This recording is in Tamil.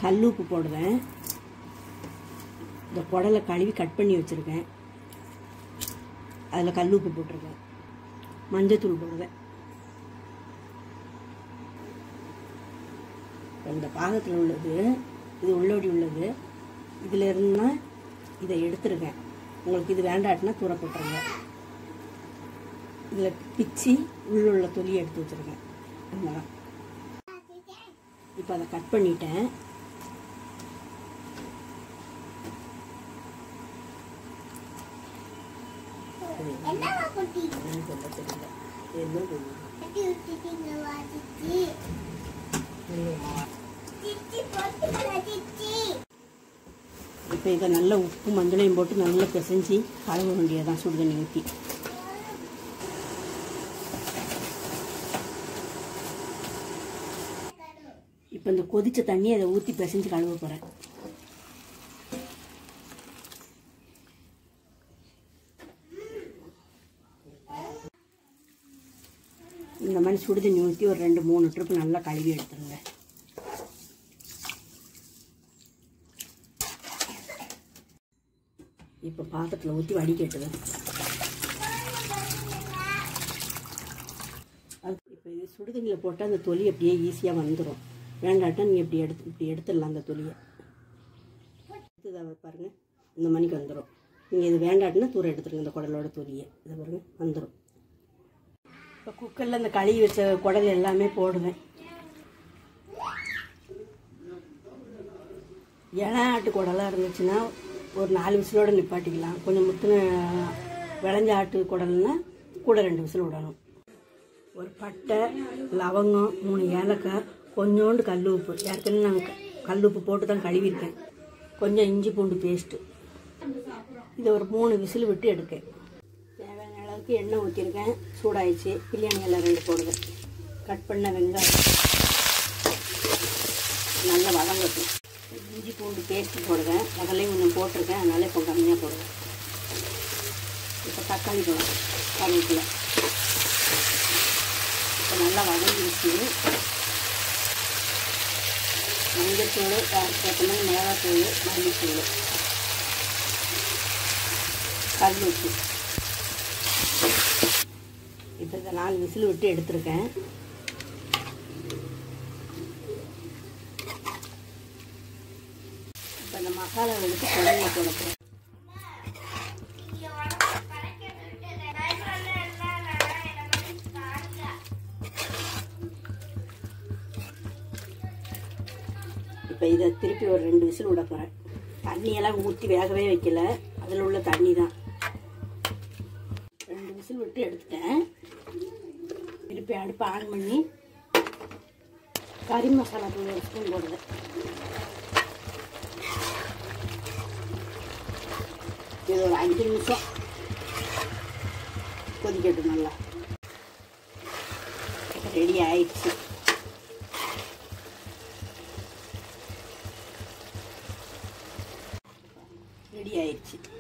கல் உப்பு போடுவேன் இந்த குடலை கழுவி கட் பண்ணி வச்சுருக்கேன் அதில் கல் உப்பு போட்டிருக்கேன் மஞ்சத்தூள் போடுவேன் இந்த பாகத்தில் உள்ளது இது உள்ளோடி உள்ளது இதில் இருந்தால் இதை எடுத்துருக்கேன் உங்களுக்கு இது வேண்டாட்டினா தூர போட்டுருங்க இதில் பிச்சு உள்ளுள்ள தொலியை எடுத்து வச்சுருக்கேன் அவ்வளோதான் இப்போ அதை கட் பண்ணிட்டேன் என்னவா குட்டி என்னன்னு சொல்ல தெரியல என்ன தெரியும் கட்டி விட்டுட்டீங்களா சிச்சி சிச்சி போட்டுக்கல சிச்சி இப்போ இதை நல்லா உப்பு மஞ்சளையும் போட்டு நல்லா பிசைஞ்சு கழுவ வேண்டியதான் சுடுதண்ணி ஊற்றி இப்போ இந்த கொதிச்ச தண்ணியை அதை ஊற்றி பிசைஞ்சு கழுவ போகிறேன் இந்த மாதிரி சுடுதண்ணி ஊற்றி ஒரு ரெண்டு மூணு ட்ரிப் நல்லா கழுவி எடுத்துருங்க இப்போ பாத்திரத்தில் ஊற்றி வடிகட்டுவேன் அது இப்போ இது சுடுதண்ணியில் போட்டால் அந்த தொலி அப்படியே ஈஸியாக வந்துடும் வேண்டாட்டா நீங்கள் இப்படி எடுத்து இப்படி எடுத்துடலாம் அந்த தொலியை எடுத்துதான் பாருங்கள் இந்த மணிக்கு வந்துடும் நீங்கள் இது வேண்டாட்டினா தூர எடுத்துருங்க இந்த குடலோட தொலியை இதை பாருங்கள் வந்துடும் இப்போ குக்கரில் இந்த கழுவி வச்ச குடல் எல்லாமே போடுவேன் இள ஆட்டு குடலாக இருந்துச்சுன்னா ஒரு நாலு விசிலோட நிப்பாட்டிக்கலாம் கொஞ்சம் முத்தின விளைஞ்ச ஆட்டு குடல்னா கூட ரெண்டு விசில் விடணும் ஒரு பட்டை லவங்கம் மூணு ஏலக்காய் கொஞ்சோண்டு கல் உப்பு ஏற்கனவே நான் க- கல் உப்பு போட்டு தான் கழுவிருக்கேன் கொஞ்சம் இஞ்சி பூண்டு பேஸ்ட்டு இதை ஒரு மூணு விசில் விட்டு எடுக்கேன் தேவையான அளவுக்கு எண்ணெய் ஊற்றிருக்கேன் சூடாயிடுச்சு பிரியாணி எல்லாம் ரெண்டு போடுவேன் கட் பண்ண வெங்காயம் நல்லா வதங்கட்டும் இஞ்சி பூண்டு பேஸ்ட் போடுவேன் முதல்லையும் கொஞ்சம் போட்டிருக்கேன் அதனால இப்போ கம்மியாக போடுவேன் இப்போ தக்காளி பழம் கருவேப்பிலை இப்போ நல்லா வதங்கிடுச்சு மஞ்சத்தூள் அதுக்கேற்ற மிளகாத்தூள் மல்லித்தூள் கல் உப்பு இப்போ இதை நாலு விசில் விட்டு எடுத்திருக்கேன் இப்போ இந்த மசாலா எடுத்து குழந்தைய கொடுக்குறேன் இப்போ இதை திருப்பி ஒரு ரெண்டு விசில் விட போகிறேன் தண்ணியெல்லாம் ஊற்றி வேகவே வைக்கல அதில் உள்ள தண்ணி தான் ரெண்டு விசில் விட்டு எடுத்துட்டேன் திருப்பி அடுப்பை ஆன் பண்ணி கறி மசாலா தூள் ஒரு ஸ்பூன் போடுவேன் இது ஒரு அஞ்சு நிமிஷம் கொதிக்கட்டும் நல்லா ரெடி ஆயிடுச்சு ரெடி ஆயிடுச்சு